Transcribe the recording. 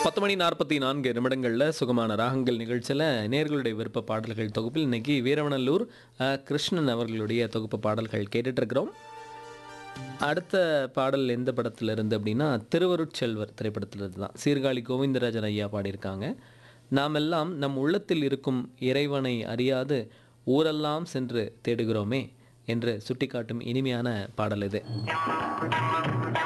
பத்து மணி நாற்பத்தி நான்கு நிமிடங்களில் சுகமான ராகங்கள் நிகழ்ச்சியில் நேர்களுடைய விருப்ப பாடல்கள் தொகுப்பில் இன்னைக்கு வீரவனல்லூர் அஹ், கிருஷ்ணன் அவர்களுடைய தொகுப்பு பாடல்கள் கேட்டுட்டு இருக்கிறோம் அடுத்த பாடல் எந்த படத்துல இருந்து அப்படின்னா திருவருட்செல்வர் திரைப்படத்துல இருந்து தான் சீர்காழி கோவிந்தராஜன் ஐயா பாடியிருக்காங்க நாம் எல்லாம் நம் உள்ளத்தில் இருக்கும் இறைவனை அறியாது ஊரெல்லாம் சென்று தேடுகிறோமே என்று சுட்டிக்காட்டும் இனிமையான பாடல் இது